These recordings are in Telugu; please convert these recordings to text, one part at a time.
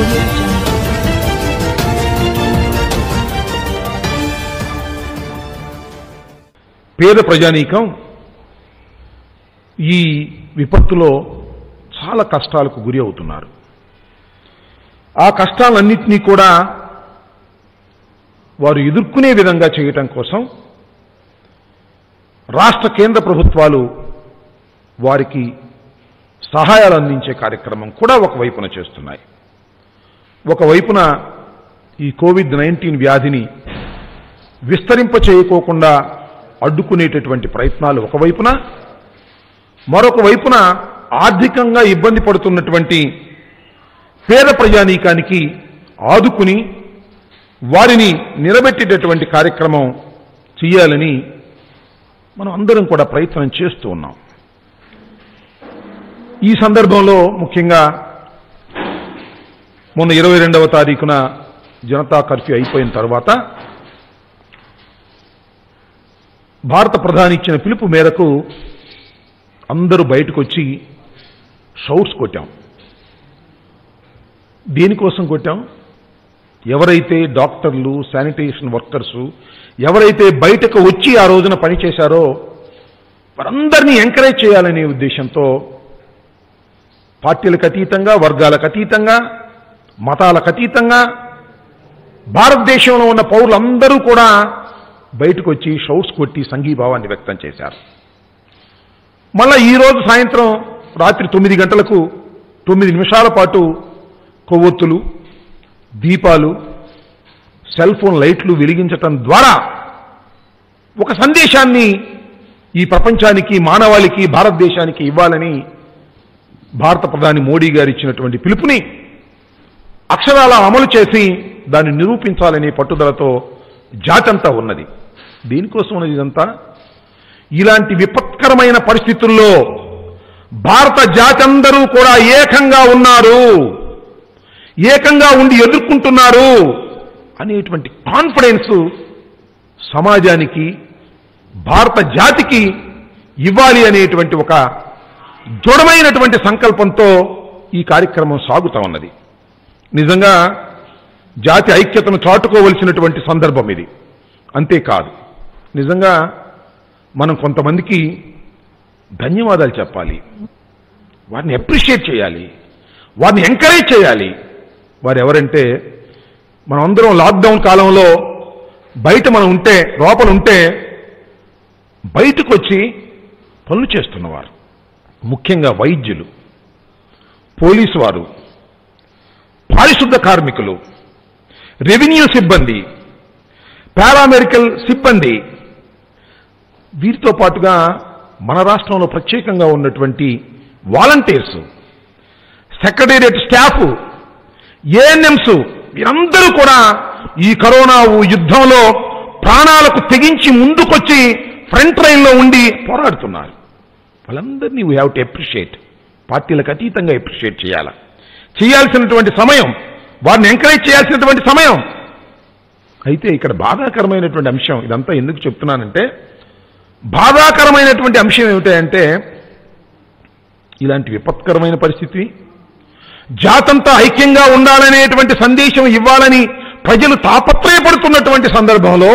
audio jungle. పేద ప్రజానీకం ఈ విపత్తులో చాలా కష్టాలకు గురి అవుతున్నారు ఆ కష్టాలన్నింటినీ కూడా వారు ఎదుర్కొనే విధంగా చేయటం కోసం రాష్ట్ర కేంద్ర ప్రభుత్వాలు వారికి సహాయాలు అందించే కార్యక్రమం కూడా ఒకవైపున చేస్తున్నాయి ఒకవైపున ఈ కోవిడ్ నైన్టీన్ వ్యాధిని విస్తరింప చేయకోకుండా అడ్డుకునేటటువంటి ప్రయత్నాలు ఒకవైపున మరొక వైపున ఆర్థికంగా ఇబ్బంది పడుతున్నటువంటి పేద ప్రజానీకానికి ఆదుకుని వారిని నిలబెట్టేటటువంటి కార్యక్రమం చేయాలని మనం అందరం కూడా ప్రయత్నం చేస్తూ ఉన్నాం ఈ సందర్భంలో ముఖ్యంగా మొన్న ఇరవై రెండవ తారీఖున జనతా కర్ఫ్యూ అయిపోయిన తర్వాత భారత ప్రధాని ఇచ్చిన పిలుపు మేరకు అందరూ బయటకు వచ్చి షౌట్స్ కొట్టాం దేనికోసం కొట్టాం ఎవరైతే డాక్టర్లు శానిటేషన్ వర్కర్స్ ఎవరైతే బయటకు వచ్చి ఆ రోజున పనిచేశారో వారందరినీ ఎంకరేజ్ చేయాలనే ఉద్దేశంతో పార్టీలకు అతీతంగా వర్గాలకు అతీతంగా మతాలకు అతీతంగా భారతదేశంలో ఉన్న పౌరులందరూ కూడా బయటకు వచ్చి షౌట్స్ కొట్టి సంఘీభావాన్ని వ్యక్తం చేశారు మళ్ళా ఈ రోజు సాయంత్రం రాత్రి తొమ్మిది గంటలకు తొమ్మిది నిమిషాల పాటు కొవ్వొత్తులు దీపాలు సెల్ ఫోన్ లైట్లు వెలిగించటం ద్వారా ఒక సందేశాన్ని ఈ ప్రపంచానికి మానవాళికి భారతదేశానికి ఇవ్వాలని భారత ప్రధాని మోడీ గారు ఇచ్చినటువంటి పిలుపుని అక్షరాల అమలు చేసి దాన్ని నిరూపించాలనే పట్టుదలతో జాతంతా ఉన్నది దేనికోసం ఉన్నది ఇదంతా ఇలాంటి విపత్కరమైన పరిస్థితుల్లో భారత జాతి అందరూ కూడా ఏకంగా ఉన్నారు ఏకంగా ఉండి ఎదుర్కొంటున్నారు అనేటువంటి కాన్ఫిడెన్స్ సమాజానికి భారత జాతికి ఇవ్వాలి అనేటువంటి ఒక దృఢమైనటువంటి సంకల్పంతో ఈ కార్యక్రమం సాగుతా ఉన్నది నిజంగా జాతి ఐక్యతను చాటుకోవలసినటువంటి సందర్భం ఇది అంతేకాదు నిజంగా మనం కొంతమందికి ధన్యవాదాలు చెప్పాలి వారిని అప్రిషియేట్ చేయాలి వారిని ఎంకరేజ్ చేయాలి వారు ఎవరంటే మనం అందరం లాక్డౌన్ కాలంలో బయట మనం ఉంటే లోపల ఉంటే బయటకు వచ్చి పనులు చేస్తున్నవారు ముఖ్యంగా వైద్యులు పోలీసు వారు పారిశుద్ధ కార్మికులు రెవెన్యూ సిబ్బంది పారామెడికల్ సిబ్బంది వీరితో పాటుగా మన రాష్ట్రంలో ప్రత్యేకంగా ఉన్నటువంటి వాలంటీర్స్ సెక్రటేరియట్ స్టాఫ్ ఏఎన్ఎంస్ వీరందరూ కూడా ఈ కరోనా యుద్ధంలో ప్రాణాలకు తెగించి ముందుకొచ్చి ఫ్రంట్ లైన్లో ఉండి పోరాడుతున్నారు వాళ్ళందరినీ వీ హ్యావ్ టు అప్రిషియేట్ పార్టీలకు అతీతంగా అప్రిషియేట్ చేయాలి చేయాల్సినటువంటి సమయం వారిని ఎంకరేజ్ చేయాల్సినటువంటి సమయం అయితే ఇక్కడ బాధాకరమైనటువంటి అంశం ఇదంతా ఎందుకు చెప్తున్నానంటే బాధాకరమైనటువంటి అంశం ఏమిటంటే ఇలాంటి విపత్కరమైన పరిస్థితి జాతంతా ఐక్యంగా ఉండాలనేటువంటి సందేశం ఇవ్వాలని ప్రజలు తాపత్రయపడుతున్నటువంటి సందర్భంలో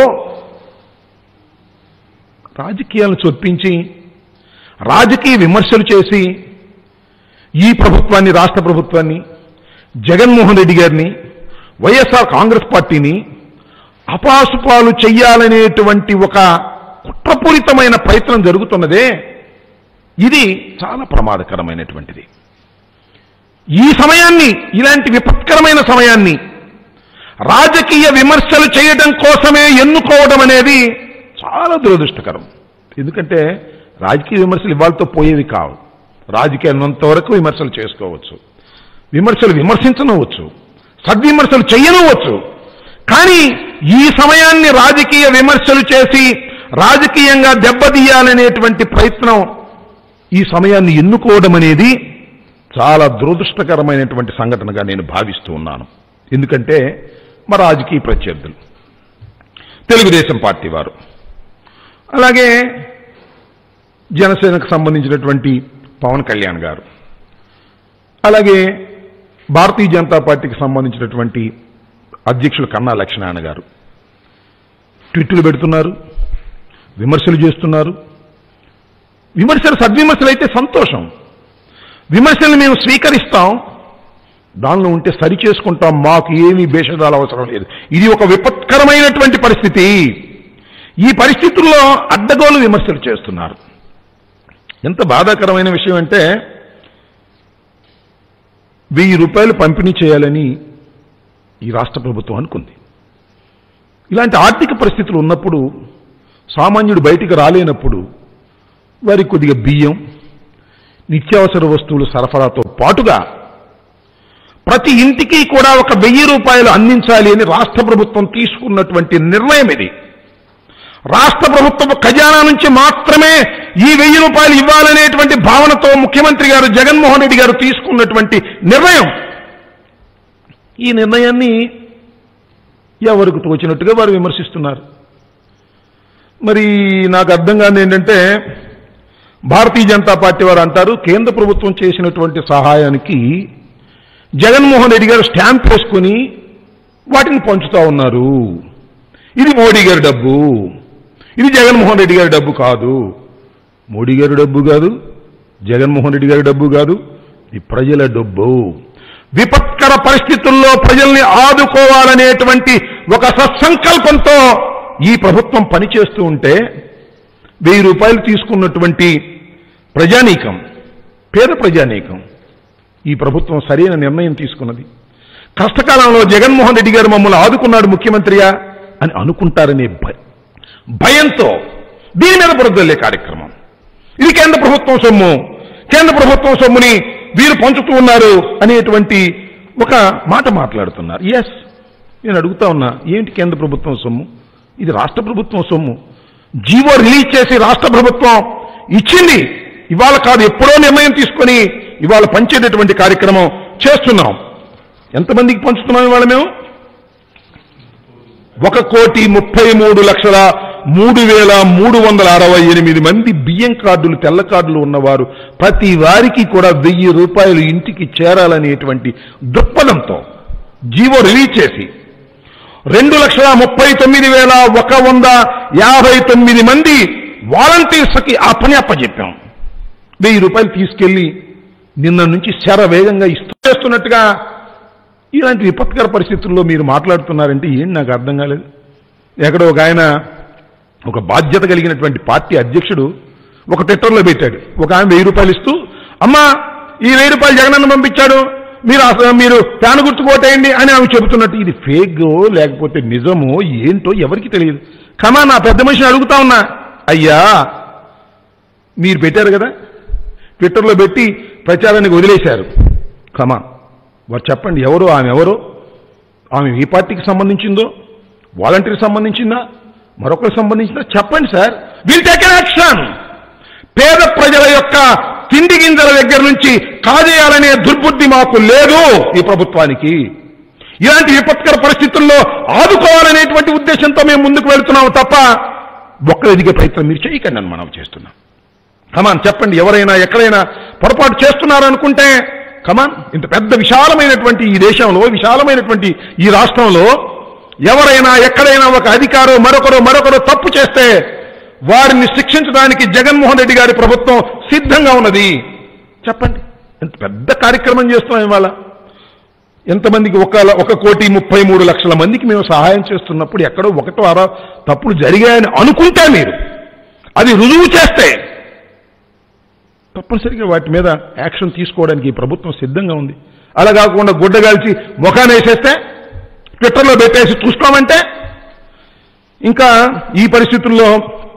రాజకీయాలను చొప్పించి రాజకీయ విమర్శలు చేసి ఈ ప్రభుత్వాన్ని రాష్ట్ర ప్రభుత్వాన్ని జగన్మోహన్ రెడ్డి గారిని వైఎస్ఆర్ కాంగ్రెస్ పార్టీని అపాసుపాలు చెయ్యాలనేటువంటి ఒక కుట్రపూరితమైన ప్రయత్నం జరుగుతున్నదే ఇది చాలా ప్రమాదకరమైనటువంటిది ఈ సమయాన్ని ఇలాంటి విపత్కరమైన సమయాన్ని రాజకీయ విమర్శలు చేయడం కోసమే ఎన్నుకోవడం అనేది చాలా దురదృష్టకరం ఎందుకంటే రాజకీయ విమర్శలు ఇవాళతో పోయేవి కావు రాజకీయాలు ఉన్నంత వరకు విమర్శలు చేసుకోవచ్చు విమర్శలు విమర్శించనవచ్చు సద్విమర్శలు చెయ్యనవచ్చు కానీ ఈ సమయాన్ని రాజకీయ విమర్శలు చేసి రాజకీయంగా దెబ్బతీయాలనేటువంటి ప్రయత్నం ఈ సమయాన్ని ఎన్నుకోవడం అనేది చాలా దురదృష్టకరమైనటువంటి సంఘటనగా నేను భావిస్తూ ఉన్నాను ఎందుకంటే మా రాజకీయ ప్రత్యర్థులు తెలుగుదేశం పార్టీ వారు అలాగే జనసేనకు సంబంధించినటువంటి పవన్ కళ్యాణ్ గారు అలాగే భారతీయ జనతా పార్టీకి సంబంధించినటువంటి అధ్యక్షులు కన్నా లక్ష్మీనారాయణ గారు ట్విట్లు పెడుతున్నారు విమర్శలు చేస్తున్నారు విమర్శలు సద్విమర్శలు అయితే సంతోషం విమర్శలు మేము స్వీకరిస్తాం దానిలో ఉంటే సరి చేసుకుంటాం మాకు ఏమీ భేషజాలు అవసరం లేదు ఇది ఒక విపత్కరమైనటువంటి పరిస్థితి ఈ పరిస్థితుల్లో అడ్డగోలు విమర్శలు చేస్తున్నారు ఎంత బాధాకరమైన విషయం అంటే వెయ్యి రూపాయలు పంపిణీ చేయాలని ఈ రాష్ట్ర ప్రభుత్వం అనుకుంది ఇలాంటి ఆర్థిక పరిస్థితులు ఉన్నప్పుడు సామాన్యుడు బయటికి రాలేనప్పుడు వారికి కొద్దిగా బియ్యం నిత్యావసర వస్తువుల సరఫరాతో పాటుగా ప్రతి ఇంటికి కూడా ఒక వెయ్యి రూపాయలు అందించాలి అని రాష్ట్ర ప్రభుత్వం తీసుకున్నటువంటి నిర్ణయం ఇది రాష్ట్ర ప్రభుత్వం ఖజానా నుంచి మాత్రమే ఈ వెయ్యి రూపాయలు ఇవ్వాలనేటువంటి భావనతో ముఖ్యమంత్రి గారు జగన్మోహన్ రెడ్డి గారు తీసుకున్నటువంటి నిర్ణయం ఈ నిర్ణయాన్ని ఎవరికి తోచినట్టుగా వారు విమర్శిస్తున్నారు మరి నాకు అర్థం కాదు ఏంటంటే భారతీయ జనతా పార్టీ వారు అంటారు కేంద్ర ప్రభుత్వం చేసినటువంటి సహాయానికి జగన్మోహన్ రెడ్డి గారు స్టాంప్ వేసుకుని వాటిని పంచుతా ఉన్నారు ఇది మోడీ గారి డబ్బు ఇది జగన్మోహన్ రెడ్డి గారి డబ్బు కాదు మోడీ గారి డబ్బు కాదు జగన్మోహన్ రెడ్డి గారి డబ్బు కాదు ఇది ప్రజల డబ్బు విపత్కర పరిస్థితుల్లో ప్రజల్ని ఆదుకోవాలనేటువంటి ఒక సత్సంకల్పంతో ఈ ప్రభుత్వం పనిచేస్తూ ఉంటే వెయ్యి రూపాయలు తీసుకున్నటువంటి ప్రజానీకం పేద ప్రజానీకం ఈ ప్రభుత్వం సరైన నిర్ణయం తీసుకున్నది కష్టకాలంలో జగన్మోహన్ రెడ్డి గారు మమ్మల్ని ఆదుకున్నాడు ముఖ్యమంత్రిగా అని అనుకుంటారనే భయ- భయంతో దీని మీద బురదల్లే కార్యక్రమం ఇది కేంద్ర ప్రభుత్వం సొమ్ము కేంద్ర ప్రభుత్వం సొమ్ముని వీరు పంచుతూ ఉన్నారు అనేటువంటి ఒక మాట మాట్లాడుతున్నారు ఎస్ నేను అడుగుతా ఉన్నా ఏంటి కేంద్ర ప్రభుత్వం సొమ్ము ఇది రాష్ట్ర ప్రభుత్వం సొమ్ము జీవో రిలీజ్ చేసి రాష్ట్ర ప్రభుత్వం ఇచ్చింది ఇవాళ కాదు ఎప్పుడో నిర్ణయం తీసుకొని ఇవాళ పంచేటటువంటి కార్యక్రమం చేస్తున్నాం ఎంతమందికి పంచుతున్నాం ఇవాళ మేము ఒక కోటి ముప్పై మూడు లక్షల మూడు వేల మూడు వందల అరవై ఎనిమిది మంది బియ్యం కార్డులు తెల్ల కార్డులు ఉన్నవారు ప్రతి వారికి కూడా వెయ్యి రూపాయలు ఇంటికి చేరాలనేటువంటి దృక్పథంతో జీవో రిలీజ్ చేసి రెండు లక్షల ముప్పై తొమ్మిది వేల ఒక వంద యాభై తొమ్మిది మంది వాలంటీర్స్కి ఆ పని అప్పచెప్పాం వెయ్యి రూపాయలు తీసుకెళ్లి నిన్న నుంచి శర వేగంగా ఇస్తూ చేస్తున్నట్టుగా ఇలాంటి విపత్కర పరిస్థితుల్లో మీరు మాట్లాడుతున్నారంటే ఏంటి నాకు అర్థం కాలేదు ఎక్కడో ఒక ఆయన ఒక బాధ్యత కలిగినటువంటి పార్టీ అధ్యక్షుడు ఒక ట్విట్టర్లో పెట్టాడు ఒక ఆయన వెయ్యి రూపాయలు ఇస్తూ అమ్మా ఈ వెయ్యి రూపాయలు జగనన్న పంపించాడు మీరు అసలు మీరు ఫ్యాన్ గుర్తు కోటేయండి అని ఆమె చెబుతున్నట్టు ఇది ఫేగో లేకపోతే నిజమో ఏంటో ఎవరికి తెలియదు కమా నా పెద్ద మనిషిని అడుగుతా ఉన్నా అయ్యా మీరు పెట్టారు కదా ట్విట్టర్లో పెట్టి ప్రచారానికి వదిలేశారు కమా వారు చెప్పండి ఎవరో ఆమె ఎవరో ఆమె ఏ పార్టీకి సంబంధించిందో వాలంటీర్కి సంబంధించిందా మరొకరికి సంబంధించిందా చెప్పండి సార్ విల్ టేక్ యాక్షన్ పేద ప్రజల యొక్క తిండి గింజల దగ్గర నుంచి కాజేయాలనే దుర్బుద్ధి మాకు లేదు ఈ ప్రభుత్వానికి ఇలాంటి విపత్కర పరిస్థితుల్లో ఆదుకోవాలనేటువంటి ఉద్దేశంతో మేము ముందుకు వెళ్తున్నాము తప్ప ఒక్కరు ఎదిగే ప్రయత్నం మీరు చేయకండి అని మనం చేస్తున్నాం కమాన్ చెప్పండి ఎవరైనా ఎక్కడైనా పొరపాటు చేస్తున్నారనుకుంటే కమాన్ ఇంత పెద్ద విశాలమైనటువంటి ఈ దేశంలో విశాలమైనటువంటి ఈ రాష్ట్రంలో ఎవరైనా ఎక్కడైనా ఒక అధికారో మరొకరు మరొకరు తప్పు చేస్తే వారిని శిక్షించడానికి జగన్మోహన్ రెడ్డి గారి ప్రభుత్వం సిద్ధంగా ఉన్నది చెప్పండి ఎంత పెద్ద కార్యక్రమం చేస్తున్నాం ఇవాళ ఎంతమందికి ఒక ఒక కోటి ముప్పై మూడు లక్షల మందికి మేము సహాయం చేస్తున్నప్పుడు ఎక్కడో ఒకటో అర తప్పులు జరిగాయని అనుకుంటే మీరు అది రుజువు చేస్తే తప్పనిసరిగా వాటి మీద యాక్షన్ తీసుకోవడానికి ఈ ప్రభుత్వం సిద్ధంగా ఉంది అలా కాకుండా గుడ్డగాల్చి ముఖాన్ని వేసేస్తే ట్విట్టర్లో పెట్టేసి చూసుకోమంటే ఇంకా ఈ పరిస్థితుల్లో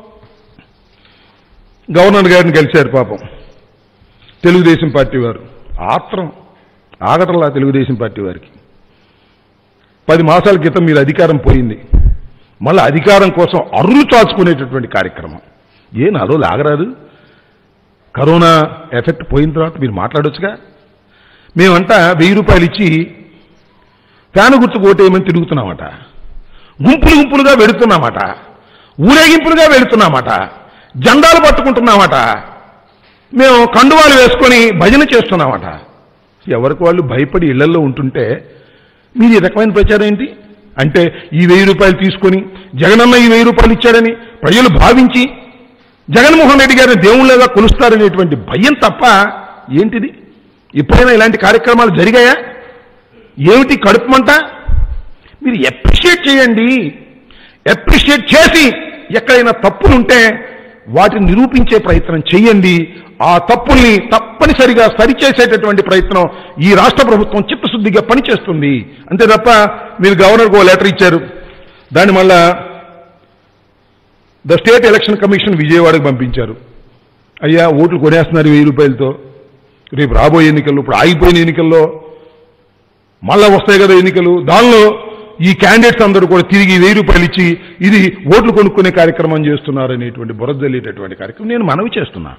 గవర్నర్ గారిని కలిశారు పాపం తెలుగుదేశం పార్టీ వారు ఆత్రం ఆగటంలా తెలుగుదేశం పార్టీ వారికి పది మాసాల క్రితం మీరు అధికారం పోయింది మళ్ళీ అధికారం కోసం అర్రులు చాచుకునేటటువంటి కార్యక్రమం ఏ నాలో లాగరాదు కరోనా ఎఫెక్ట్ పోయిన తర్వాత మీరు మాట్లాడొచ్చుగా మేమంతా వెయ్యి రూపాయలు ఇచ్చి ఫ్యాను గుర్తు కోటేయమని తిరుగుతున్నామట గుంపులు గుంపులుగా వెళుతున్నామట ఊరేగింపులుగా వెళుతున్నామట జెండాలు పట్టుకుంటున్నామట మేము కండువాలు వేసుకొని భజన చేస్తున్నామట ఎవరికి వాళ్ళు భయపడి ఇళ్లలో ఉంటుంటే మీరు ఈ రకమైన ప్రచారం ఏంటి అంటే ఈ వెయ్యి రూపాయలు తీసుకొని జగనన్న ఈ వెయ్యి రూపాయలు ఇచ్చాడని ప్రజలు భావించి జగన్మోహన్ రెడ్డి గారిని దేవుళ్ళగా కొలుస్తారనేటువంటి భయం తప్ప ఏంటిది ఎప్పుడైనా ఇలాంటి కార్యక్రమాలు జరిగాయా ఏమిటి కడుపుమంట మీరు అప్రిషియేట్ చేయండి అప్రిషియేట్ చేసి ఎక్కడైనా తప్పులుంటే వాటిని నిరూపించే ప్రయత్నం చేయండి ఆ తప్పుల్ని తప్పనిసరిగా సరిచేసేటటువంటి ప్రయత్నం ఈ రాష్ట్ర ప్రభుత్వం చిత్తశుద్ధిగా పనిచేస్తుంది అంతే తప్ప మీరు గవర్నర్కి ఓ లెటర్ ఇచ్చారు దాని మళ్ళా ద స్టేట్ ఎలక్షన్ కమిషన్ విజయవాడకు పంపించారు అయ్యా ఓట్లు కొనేస్తున్నారు వెయ్యి రూపాయలతో రేపు రాబోయే ఎన్నికల్లో ఇప్పుడు ఆగిపోయిన ఎన్నికల్లో మళ్ళా వస్తాయి కదా ఎన్నికలు దానిలో ఈ క్యాండిడేట్స్ అందరూ కూడా తిరిగి వెయ్యి రూపాయలు ఇచ్చి ఇది ఓట్లు కొనుక్కునే కార్యక్రమం చేస్తున్నారు అనేటువంటి బురదల్లేటటువంటి కార్యక్రమం నేను మనవి చేస్తున్నా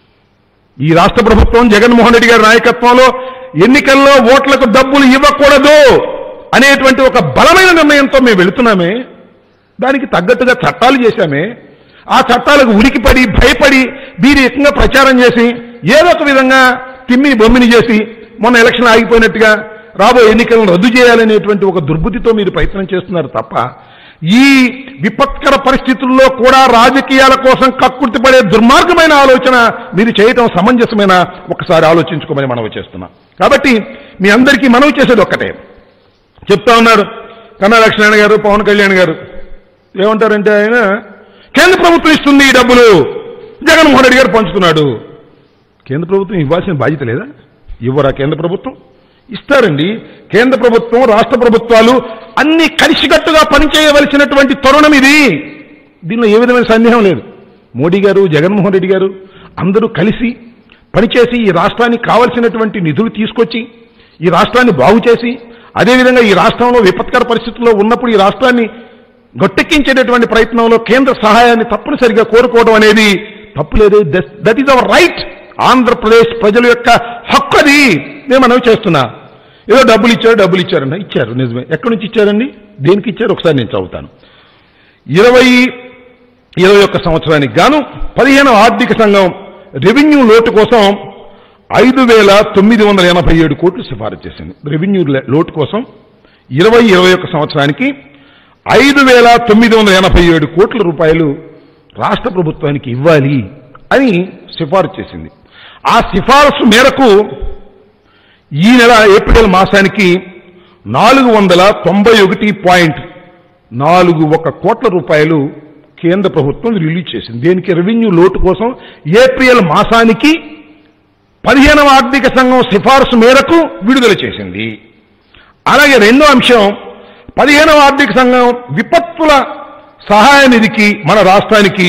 ఈ రాష్ట్ర ప్రభుత్వం జగన్మోహన్ రెడ్డి గారి నాయకత్వంలో ఎన్నికల్లో ఓట్లకు డబ్బులు ఇవ్వకూడదు అనేటువంటి ఒక బలమైన నిర్ణయంతో మేము వెళుతున్నామే దానికి తగ్గట్టుగా చట్టాలు చేశామే ఆ చట్టాలకు ఉరికిపడి భయపడి దీని ఏకంగా ప్రచారం చేసి ఏదో ఒక విధంగా తిమ్మిని బొమ్మిని చేసి మొన్న ఎలక్షన్ ఆగిపోయినట్టుగా రాబోయే ఎన్నికలను రద్దు చేయాలనేటువంటి ఒక దుర్బుద్ధితో మీరు ప్రయత్నం చేస్తున్నారు తప్ప ఈ విపత్కర పరిస్థితుల్లో కూడా రాజకీయాల కోసం కక్కుర్తిపడే దుర్మార్గమైన ఆలోచన మీరు చేయటం సమంజసమైన ఒకసారి ఆలోచించుకోమని మనవి చేస్తున్నా కాబట్టి మీ అందరికీ మనవి చేసేది ఒక్కటే చెప్తా ఉన్నారు కన్నా లక్ష్మణ గారు పవన్ కళ్యాణ్ గారు ఏమంటారంటే ఆయన కేంద్ర ప్రభుత్వం ఇస్తుంది ఈ డబ్బులు జగన్మోహన్ రెడ్డి గారు పంచుతున్నాడు కేంద్ర ప్రభుత్వం ఇవ్వాల్సిన బాధ్యత లేదా ఇవ్వరా కేంద్ర ప్రభుత్వం ఇస్తారండి కేంద్ర ప్రభుత్వం రాష్ట్ర ప్రభుత్వాలు అన్ని కలిసికట్టుగా పనిచేయవలసినటువంటి తరుణం ఇది దీనిలో ఏ విధమైన సందేహం లేదు మోడీ గారు జగన్మోహన్ రెడ్డి గారు అందరూ కలిసి పనిచేసి ఈ రాష్ట్రానికి కావలసినటువంటి నిధులు తీసుకొచ్చి ఈ రాష్ట్రాన్ని బాగు చేసి అదేవిధంగా ఈ రాష్ట్రంలో విపత్కర పరిస్థితుల్లో ఉన్నప్పుడు ఈ రాష్ట్రాన్ని గట్టెక్కించేటటువంటి ప్రయత్నంలో కేంద్ర సహాయాన్ని తప్పనిసరిగా కోరుకోవడం అనేది తప్పులేదు that is our right Andhra Pradesh ప్రజల యొక్క హక్కు అది నేను మనవి చేస్తున్నా ఏదో డబ్బులు ఇచ్చారు డబ్బులు ఇచ్చారన్న ఇచ్చారు నిజమే ఎక్కడి నుంచి ఇచ్చారండి దేనికి ఇచ్చారు ఒకసారి నేను చదువుతాను ఇరవై ఇరవై ఒక్క సంవత్సరానికి గాను పదిహేనవ ఆర్థిక సంఘం రెవెన్యూ లోటు కోసం ఐదు వేల తొమ్మిది వందల ఎనభై ఏడు కోట్లు సిఫారసు చేసింది రెవెన్యూ లే- లోటు కోసం ఇరవై ఇరవై ఒక్క సంవత్సరానికి ఐదు వేల తొమ్మిది వందల ఎనభై ఏడు కోట్ల రూపాయలు రాష్ట్ర ప్రభుత్వానికి ఇవ్వాలి అని సిఫారసు చేసింది ఆ సిఫారసు మేరకు ఈ నెల ఏప్రిల్ మాసానికి నాలుగు వందల తొంభై ఒకటి పాయింట్ నాలుగు ఒక కోట్ల రూపాయలు కేంద్ర ప్రభుత్వం రిలీజ్ చేసింది దేనికి రెవెన్యూ లోటు కోసం ఏప్రిల్ మాసానికి పదిహేనవ ఆర్థిక సంఘం సిఫారసు మేరకు విడుదల చేసింది అలాగే రెండో అంశం పదిహేనవ ఆర్థిక సంఘం విపత్తుల సహాయ నిధికి మన రాష్ట్రానికి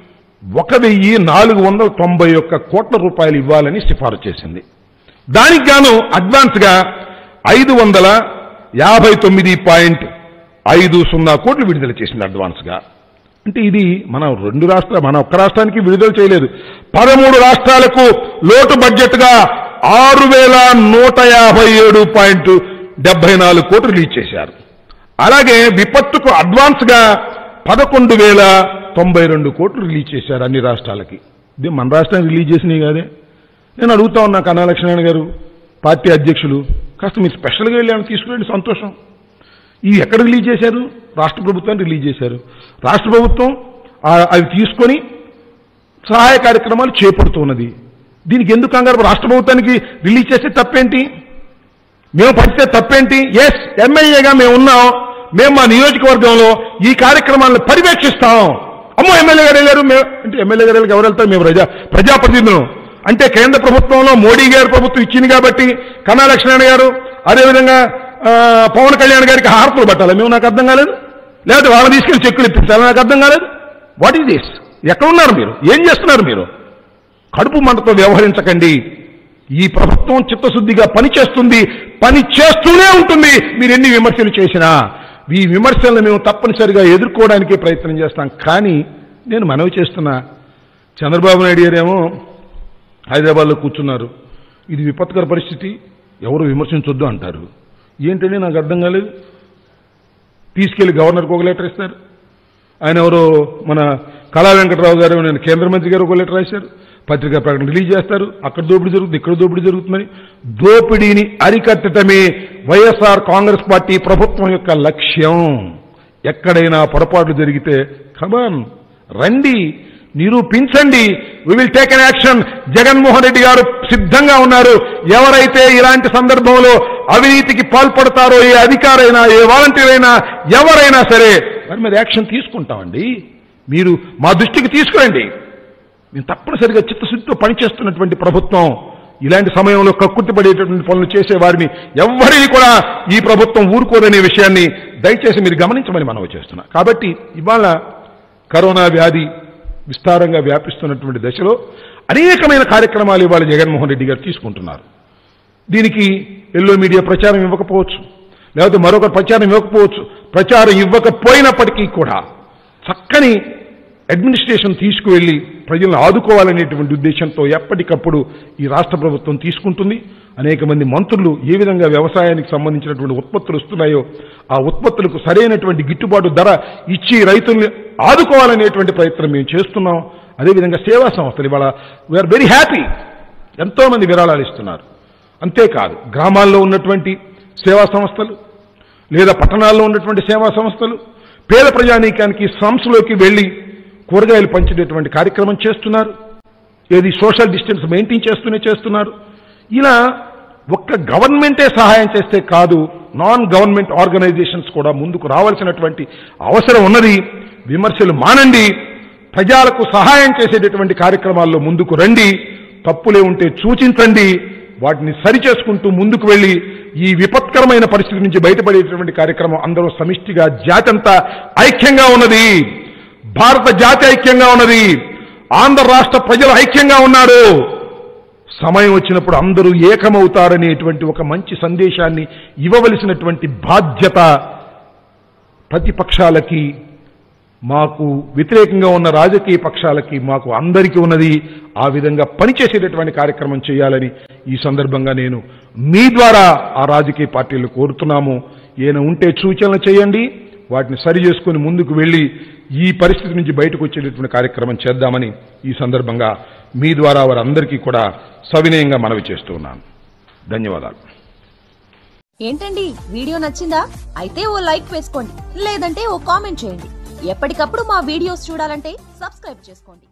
ఒక వెయ్యి నాలుగు వందల తొంభై ఒక్క కోట్ల రూపాయలు ఇవ్వాలని సిఫారసు చేసింది దానికి గాను అడ్వాన్స్గా ఐదు వందల యాభై తొమ్మిది పాయింట్ ఐదు సున్నా కోట్లు విడుదల చేసింది అడ్వాన్స్గా అంటే ఇది మన రెండు రాష్ట్ర మన ఒక్క రాష్ట్రానికి విడుదల చేయలేదు పదమూడు రాష్ట్రాలకు లోటు బడ్జెట్గా ఆరు వేల నూట యాభై ఏడు పాయింట్ డెబ్బై నాలుగు కోట్లు రిలీజ్ చేశారు అలాగే విపత్తుకు అడ్వాన్స్గా పదకొండు వేల తొంభై రెండు కోట్లు రిలీజ్ చేశారు అన్ని రాష్ట్రాలకి ఇది మన రాష్ట్రానికి రిలీజ్ చేసినవి కాదే నేను అడుగుతా ఉన్నా కన్నా లక్ష్మణ్ గారు పార్టీ అధ్యక్షులు కాస్త మీరు స్పెషల్గా వెళ్ళి ఏమైనా తీసుకురండి సంతోషం ఇవి ఎక్కడ రిలీజ్ చేశారు రాష్ట్ర ప్రభుత్వాన్ని రిలీజ్ చేశారు రాష్ట్ర ప్రభుత్వం ఆ- అవి తీసుకొని సహాయ కార్యక్రమాలు చేపడుతున్నది దీనికి ఎందుకు కంగారు రాష్ట్ర ప్రభుత్వానికి రిలీజ్ చేస్తే తప్పేంటి మేము పడితే తప్పేంటి ఎస్ ఎమ్మెల్యేగా మేము ఉన్నాం మేము మా నియోజకవర్గంలో ఈ కార్యక్రమాలను పర్యవేక్షిస్తాం అమ్మో ఎమ్మెల్యే గారు వెళ్ళారు మేము అంటే ఎమ్మెల్యే గారు వెళ్ళి ఎవరు వెళ్తారు మేము ప్రజా ప్రజాప్రతినిధులు అంటే కేంద్ర ప్రభుత్వంలో మోడీ గారి ప్రభుత్వం ఇచ్చింది కాబట్టి కన్నా లక్ష్మణ్ గారు అదేవిధంగా ఆ, పవన్ కళ్యాణ్ గారికి హారతులు పట్టాలి మేము నాకు అర్థం కాలేదు లేకపోతే వాళ్ళని తీసుకెళ్లి చెక్కులు ఇప్పించాలి నాకు అర్థం కాలేదు వాట్ ఈస్ దిస్ ఎక్కడ ఉన్నారు మీరు ఏం చేస్తున్నారు మీరు కడుపు మంటతో వ్యవహరించకండి ఈ ప్రభుత్వం చిత్తశుద్ధిగా పని చేస్తుంది పని చేస్తూనే ఉంటుంది మీరు ఎన్ని విమర్శలు చేసినా ఈ విమర్శలను మేము తప్పనిసరిగా ఎదుర్కోవడానికే ప్రయత్నం చేస్తాం కానీ నేను మనవి చేస్తున్నా చంద్రబాబు నాయుడు గారేమో హైదరాబాద్లో కూర్చున్నారు ఇది విపత్కర పరిస్థితి ఎవరు విమర్శించొద్దు అంటారు ఏంటండి నాకు అర్థం కాలేదు తీసుకెళ్లి గవర్నర్కి ఒక లెటర్ ఇస్తారు ఆయన ఎవరో మన కళా వెంకటరావు గారు నేను కేంద్ర మంత్రి గారు ఒక లెటర్ రాశారు పత్రికా ప్రకటన రిలీజ్ చేస్తారు అక్కడ దోపిడీ జరుగుతుంది ఇక్కడ దోపిడీ జరుగుతుందని దోపిడీని అరికట్టడమే వైఎస్ఆర్ కాంగ్రెస్ పార్టీ ప్రభుత్వం యొక్క లక్ష్యం ఎక్కడైనా పొరపాట్లు జరిగితే కమాన్ రండి నిరూపించండి we will take an action Jaganmohan Reddy గారు సిద్ధంగా ఉన్నారు ఎవరైతే ఇలాంటి సందర్భంలో అవినీతికి పాల్పడతారో ఏ అధికారైనా ఏ వాలంటీర్ అయినా ఎవరైనా సరే వారి మీద యాక్షన్ తీసుకుంటామండి మీరు మా దృష్టికి తీసుకురండి మేము తప్పనిసరిగా చిత్తశుద్ధితో పనిచేస్తున్నటువంటి ప్రభుత్వం ఇలాంటి సమయంలో కక్కుర్తి పడేటటువంటి పనులు చేసే వారిని ఎవ్వరిని కూడా ఈ ప్రభుత్వం ఊరుకోదనే విషయాన్ని దయచేసి మీరు గమనించమని మనవి చేస్తున్నా కాబట్టి ఇవాళ కరోనా వ్యాధి విస్తారంగా వ్యాపిస్తున్నటువంటి దశలో అనేకమైన కార్యక్రమాలు ఇవాళ జగన్మోహన్ రెడ్డి గారు తీసుకుంటున్నారు దీనికి ఎల్లో మీడియా ప్రచారం ఇవ్వకపోవచ్చు లేకపోతే మరొక ప్రచారం ఇవ్వకపోవచ్చు ప్రచారం ఇవ్వకపోయినప్పటికీ కూడా చక్కని అడ్మినిస్ట్రేషన్ తీసుకువెళ్లి ప్రజలను ఆదుకోవాలనేటువంటి ఉద్దేశంతో ఎప్పటికప్పుడు ఈ రాష్ట్ర ప్రభుత్వం తీసుకుంటుంది అనేక మంది మంత్రులు ఏ విధంగా వ్యవసాయానికి సంబంధించినటువంటి ఉత్పత్తులు వస్తున్నాయో ఆ ఉత్పత్తులకు సరైనటువంటి గిట్టుబాటు ధర ఇచ్చి రైతుల్ని ఆదుకోవాలనేటువంటి ప్రయత్నం మేము చేస్తున్నాం అదేవిధంగా సేవా సంస్థలు ఇవాళ వీఆర్ వెరీ హ్యాపీ ఎంతో మంది విరాళాలు ఇస్తున్నారు అంతేకాదు గ్రామాల్లో ఉన్నటువంటి సేవా సంస్థలు లేదా పట్టణాల్లో ఉన్నటువంటి సేవా సంస్థలు పేద ప్రజానీకానికి సంస్థలోకి వెళ్లి కూరగాయలు పంచేటటువంటి కార్యక్రమం చేస్తున్నారు ఏది సోషల్ డిస్టెన్స్ మెయింటైన్ చేస్తూనే చేస్తున్నారు ఇలా ఒక్క గవర్నమెంటే సహాయం చేస్తే కాదు నాన్ గవర్నమెంట్ ఆర్గనైజేషన్స్ కూడా ముందుకు రావాల్సినటువంటి అవసరం ఉన్నది విమర్శలు మానండి ప్రజలకు సహాయం చేసేటటువంటి కార్యక్రమాల్లో ముందుకు రండి తప్పులే ఉంటే సూచించండి వాటిని సరిచేసుకుంటూ ముందుకు వెళ్ళి ఈ విపత్కరమైన పరిస్థితి నుంచి బయటపడేటటువంటి కార్యక్రమం అందరూ సమిష్టిగా జాతి అంతా ఐక్యంగా ఉన్నది భారత జాతి ఐక్యంగా ఉన్నది ఆంధ్ర రాష్ట్ర ప్రజలు ఐక్యంగా ఉన్నారు సమయం వచ్చినప్పుడు అందరూ ఏకమవుతారనేటువంటి ఒక మంచి సందేశాన్ని ఇవ్వవలసినటువంటి బాధ్యత ప్రతిపక్షాలకి మాకు వ్యతిరేకంగా ఉన్న రాజకీయ పక్షాలకి మాకు అందరికీ ఉన్నది ఆ విధంగా పనిచేసేటటువంటి కార్యక్రమం చేయాలని ఈ సందర్భంగా నేను మీ ద్వారా ఆ రాజకీయ పార్టీలు కోరుతున్నాము ఈయన ఉంటే సూచనలు చేయండి వాటిని సరి చేసుకుని ముందుకు వెళ్ళి ఈ పరిస్థితి నుంచి బయటకు వచ్చేటటువంటి కార్యక్రమం చేద్దామని ఈ సందర్భంగా మీ ద్వారా వారందరికీ కూడా సవినయంగా మనవి చేస్తూ ఉన్నాను ధన్యవాదాలు ఏంటండి వీడియో నచ్చిందా అయితే ఓ లైక్ వేసుకోండి లేదంటే ఓ కామెంట్ చేయండి ఎప్పటికప్పుడు మా వీడియోస్ చూడాలంటే సబ్స్క్రైబ్ చేసుకోండి